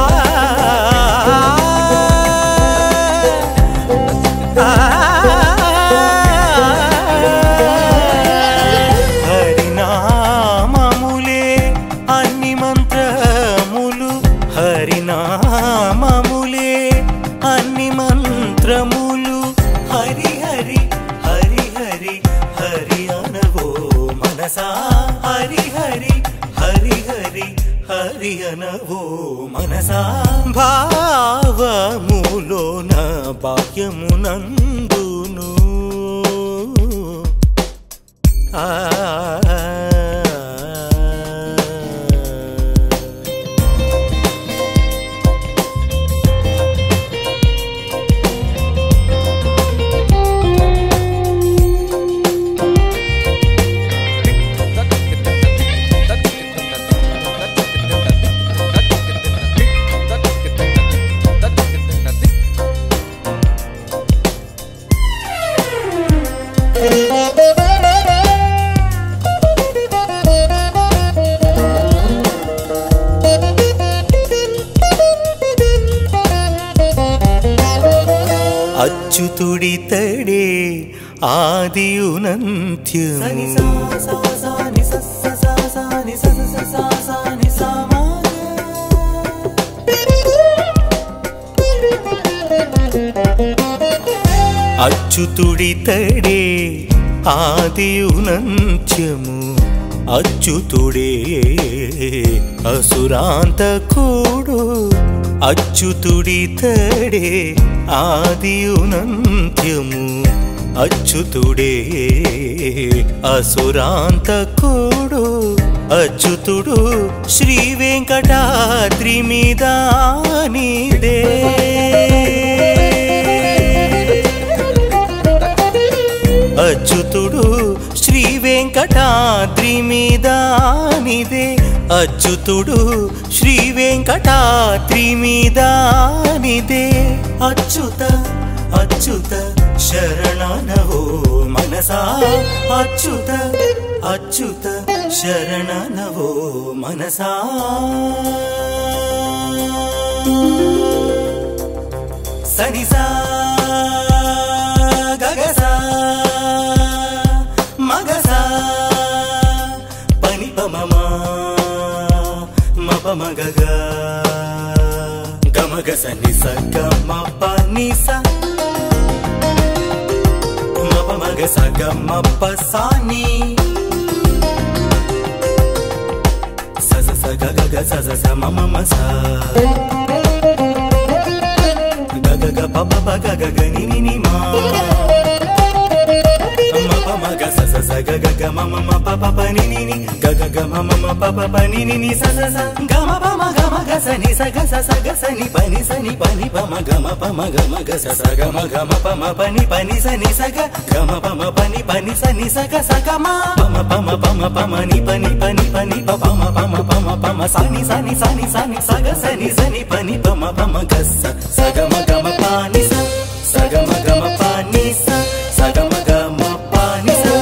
హరినామములే అన్ని మంత్రములు హరినామములే అన్ని మంత్రములు హరి హరి హరి హరి హరి అనవో మనసా హరి హరి హరి హరి హరి అనవో మనసా భావములోన బాహ్యమునందును ఆ అచ్యుతుడితడే ఆదియునంత్యము సని సా సా సా ని స స సా సా ని స స స సా సా ని సా మా అచ్యుతుడితడే ఆదియునంత్యము అచ్యుతుడే అసురాంతకుడు అచ్యుతుడితడే ఆదియునంత్యము అచ్యుతుడే అసురాంతకుడు అచ్యుతుడు శ్రీ వెంకటాద్రి మీద నీదే అచ్యుతుడు శ్రీ వెంకటాద్రి మీద నిదే అచ్యుతుడు శ్రీ వెంకటాద్రి మీద నిదే అచ్యుత అచ్యుత శరణనవో మనసా అచ్యుత అచ్యుత శరణనవో మనసా సనిసా గగసా మగసా పని పమమా మప మగగ గమగ సని స గమ పని స మప మగ స గమ ప సాని స స స గ గ గ స స స మ మ మ స గ గ గ ప ప ప గ గ గ ని ని ని మా మ ప మ గ స స స గ గ గ మ మ మ ప ప ప ని ని ని గ గ గ మ మ మ ప ప ప ని ని ని స స స గ మ ప మ గ మ గ స ని స గ స స గ స ని ప ని స ని ప ని ప మ గ మ ప మ గ మ గ స స గ మ గ మ ప మ ప ని ప ని స ని స గ గ మ ప మ ప ని ప ని స ని స గ స గ మ ప మ ప మ ప మ ప మ ని ప ని ప ని ప ని ప ప మ ప మ ప మ ప మ స ని స ని స ని స ని స గ స ని స ని ప ని ప మ ప మ గ స స గ మ గ మ ప ని స స గ మ గ మ ప ని స స గ మ గ మ ప ని స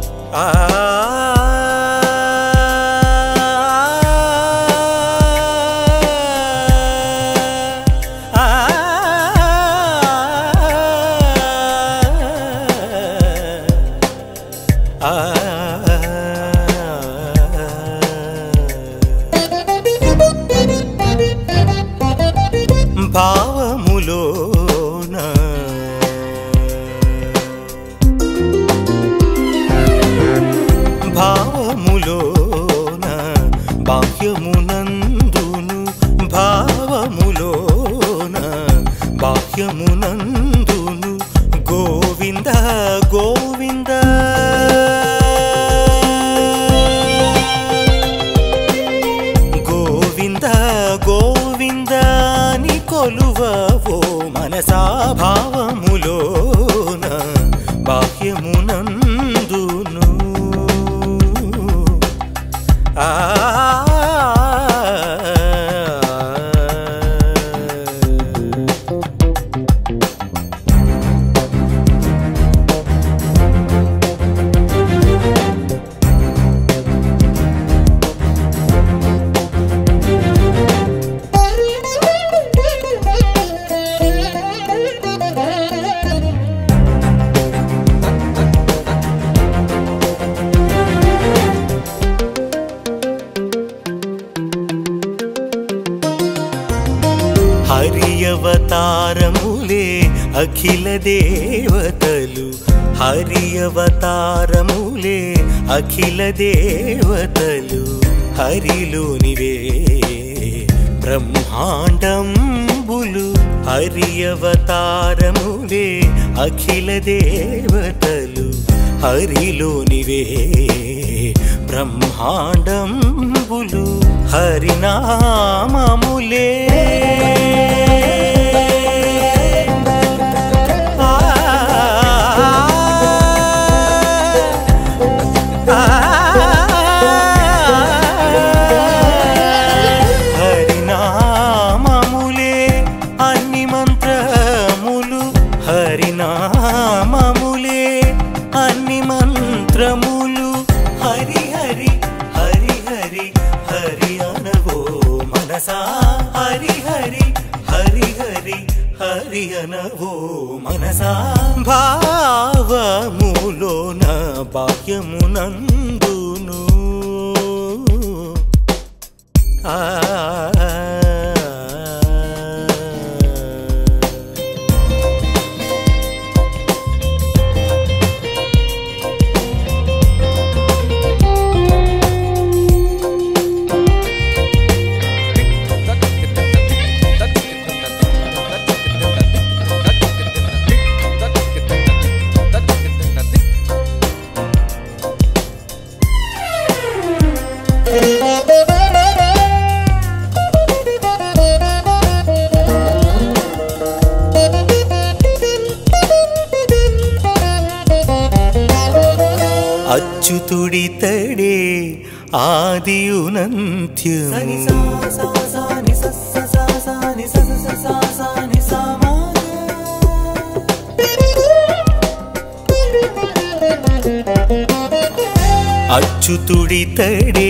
ఆ బాహ్యమునందును గోవింద గోవింద గోవింద గోవింద ని కొలువవో మనసా భావములోన బాహ్యమునందును ఆ హరియవతారములే అఖిల దేవతలు హరియవతారములే అఖిల దేవతలు హరిలోనివే బ్రహ్మాండంబులు హరియవతారములే అఖిల దేవతలు హరిలోనివే బ్రహ్మాండంబులు హరినామములే ఆ ఆ హరినామములే అన్ని మంత్రములు హరినామములే అన్ని మంత్రములు హరి హరి హరి హరి హరి అనవో మనసా హరి హరి హరి హరి హరి అనవో మనసా భావములోన బాహ్యమునందును ఆ అచ్యుతుడితడే ఆదియునంత్యము సని సా సా సా ని స స సా సా ని స స స సా సా ని సా మా అచ్యుతుడితడే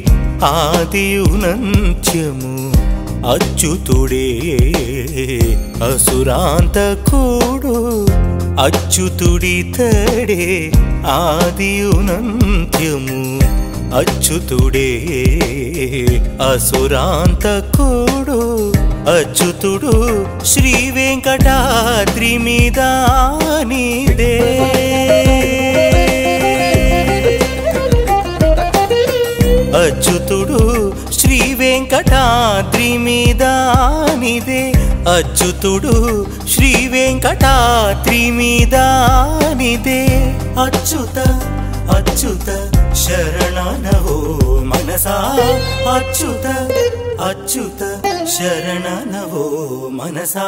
ఆదియునంత్యము అచ్యుతుడే అసురాంతకుడు అచ్యుతుడితడే ఆదియునంత్యము అచ్యుతుడే అసురాంతకుడు అచ్యుతుడు శ్రీ వెంకటాద్రి మీద నీదే అచ్యుతుడు శ్రీ వెంకటాద్రి మీద నిదే అచ్యుతుడు శ్రీ వెంకటాద్రి మీద నిదే అచ్యుత అచ్యుత శరణనవో మనసా అచ్యుత అచ్యుత శరణనవో మనసా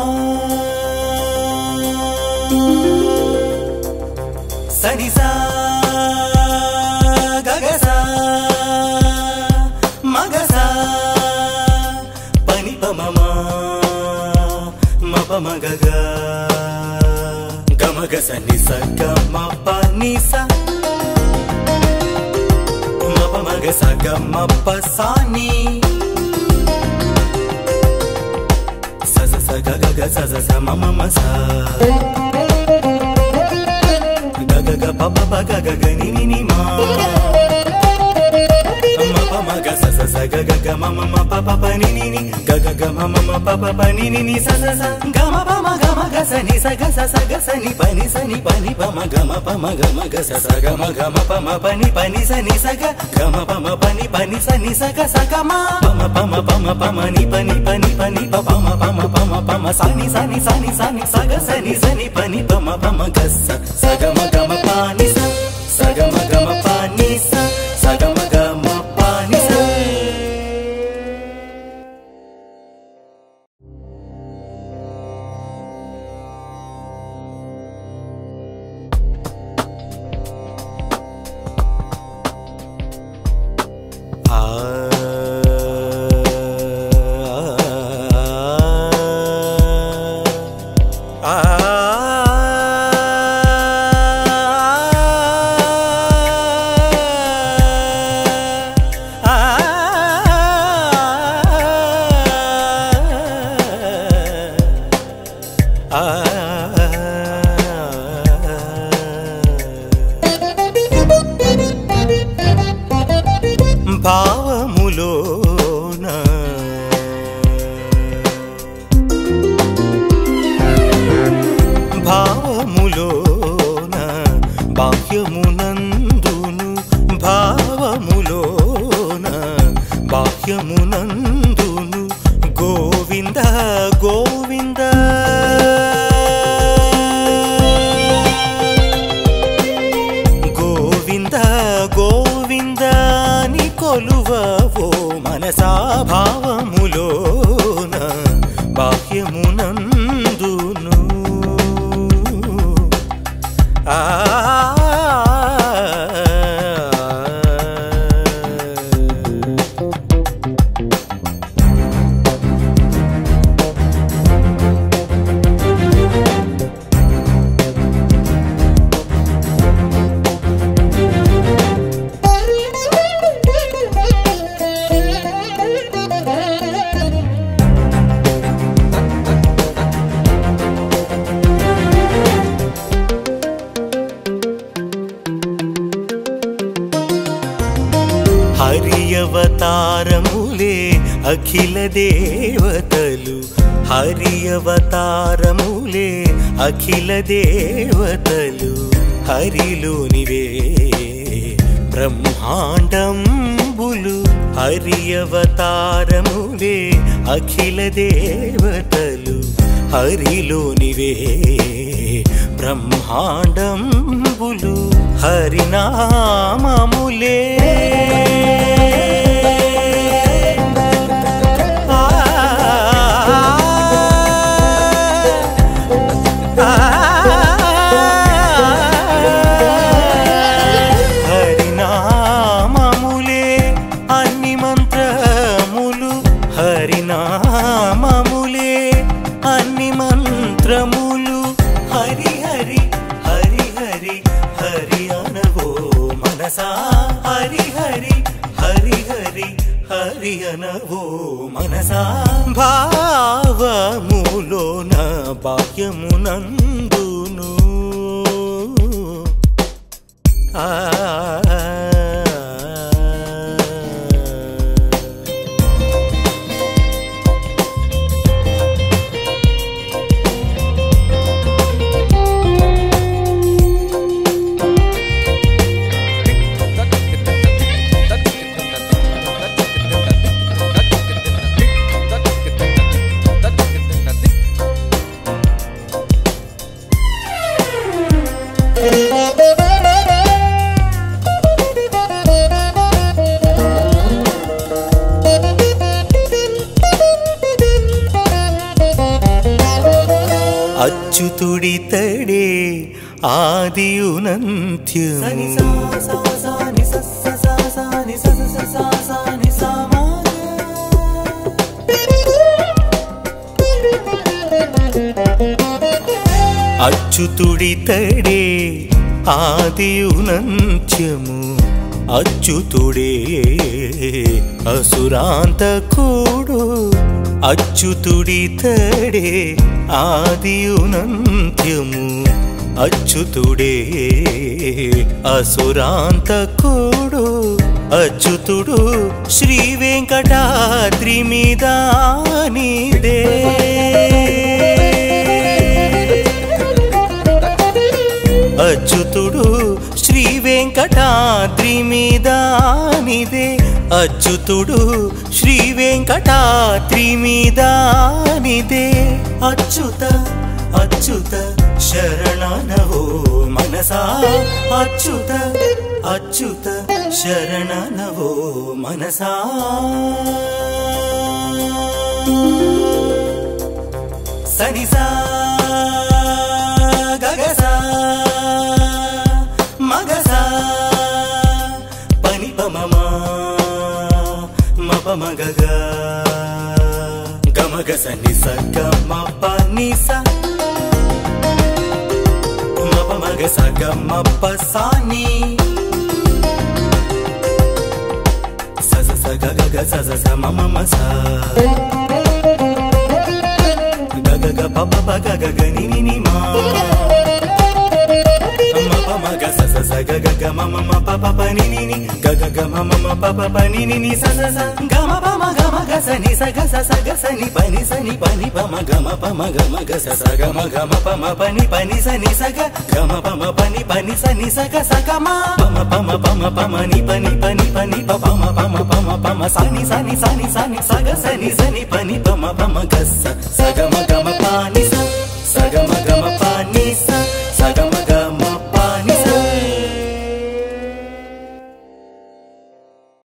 సనిసా గగసా మగసా పని పమమా మప మగగ గమగ సని స గమ పని స మప మగ స గమ ప సాని స స స గ గ గ స స స మ మ మ స గ గ గ ప ప ప గ గ గ ని ని ని మా మ ప మ గ స స స గ గ గ మ మ మ ప ప ప ని ని ని గ గ గ మ మ మ ప ప ప ని ని ని స స స గ మ ప మ గ మ గ స ని సగ స సగ సని పని సని పని పమ గమ పమ గమ గ స స గమ గమ పమ పని పని సని సగ గమ పమ పని పని సని సగ సగమ పమ పమ పమ పమ ని పని పని పని ప పమ పమ పమ పమ సని సని సని సని సగ సని సని పని పమ పమ గ స సగమ గమ పాని స సగమ గమ పాని స సగమ గమ పాని స భావములోన భావములోన బాహ్యమునందును భావములోన బాహ్యమునందును గోవింద గోవింద గోవింద గోవిందాని కొలువవో మనసా భావములోన బాహ్యమునందును ఆ హరియవతారములే అఖిల దేవతలు హరియవతారములే అఖిల దేవతలు హరిలోనివే బ్రహ్మాండంబులు హరియవతారములే అఖిల దేవతలు హరిలోనివే బ్రహ్మాండంబులు హరినామములే ఆ, ఆ, హరినామములే అన్ని మంత్రములు హరినామములే అన్ని మంత్రములు హరి హరి హరి హరి హరి అనవో మనసా హరి హరి హరి హరి హరి అనవో మనసా భావములోన బాహ్యమునందును ఆ అచ్యుతుడితడే ఆదియునంత్యము సని సా సా సా ని స స సా సా ని స స స సా సా ని సా మా అచ్యుతుడితడే ఆదియునంత్యము అచ్యుతుడే అసురాంతకుడు అచ్యుతుడితడే ఆదియునంత్యము అచ్యుతుడే అసురాంతకుడు అచ్యుతుడు శ్రీ వెంకటాద్రి మీద నీదే అచ్యుతుడు శ్రీ వెంకటాద్రి మీదానిదే అచ్యుతుడు శ్రీ వెంకటాద్రి మీదానిదే అచ్యుత అచ్యుత శరణనవో మనసా అచ్యుత అచ్యుత శరణనవో మనసా సనిసా గగసా మగసా పని పమమా మప మగగ గమగస నిస గమ పనిస మప మగస గమ పసాని స స స గ గ గ స స స మ మ మ స గ గ గ ప ప ప గ గ గ ని ని ని మా మ ప మ గ స స స గ గ గ మ మ మ ప ప ప ని ని ని గ గ గ మ మ మ ప ప ప ని ని ని స స స గ మ ప మ గ మ గ స ని స గ స స గ స ని ప ని స ని ప ని ప మ గ మ ప మ గ మ గ స స గ మ గ మ ప మ ప ని ప ని స ని స గ గ మ ప మ ప ని ప ని స ని స గ స గ మ ప మ ప మ ప మ ప మ ని ప ని ప ని ప ని ప ప మ ప మ ప మ ప మ స ని స ని స ని స ని స గ స ని స ని ప ని ప మ ప మ గ స స గ మ గ మ ప ని స స గ మ గ మ ప ని స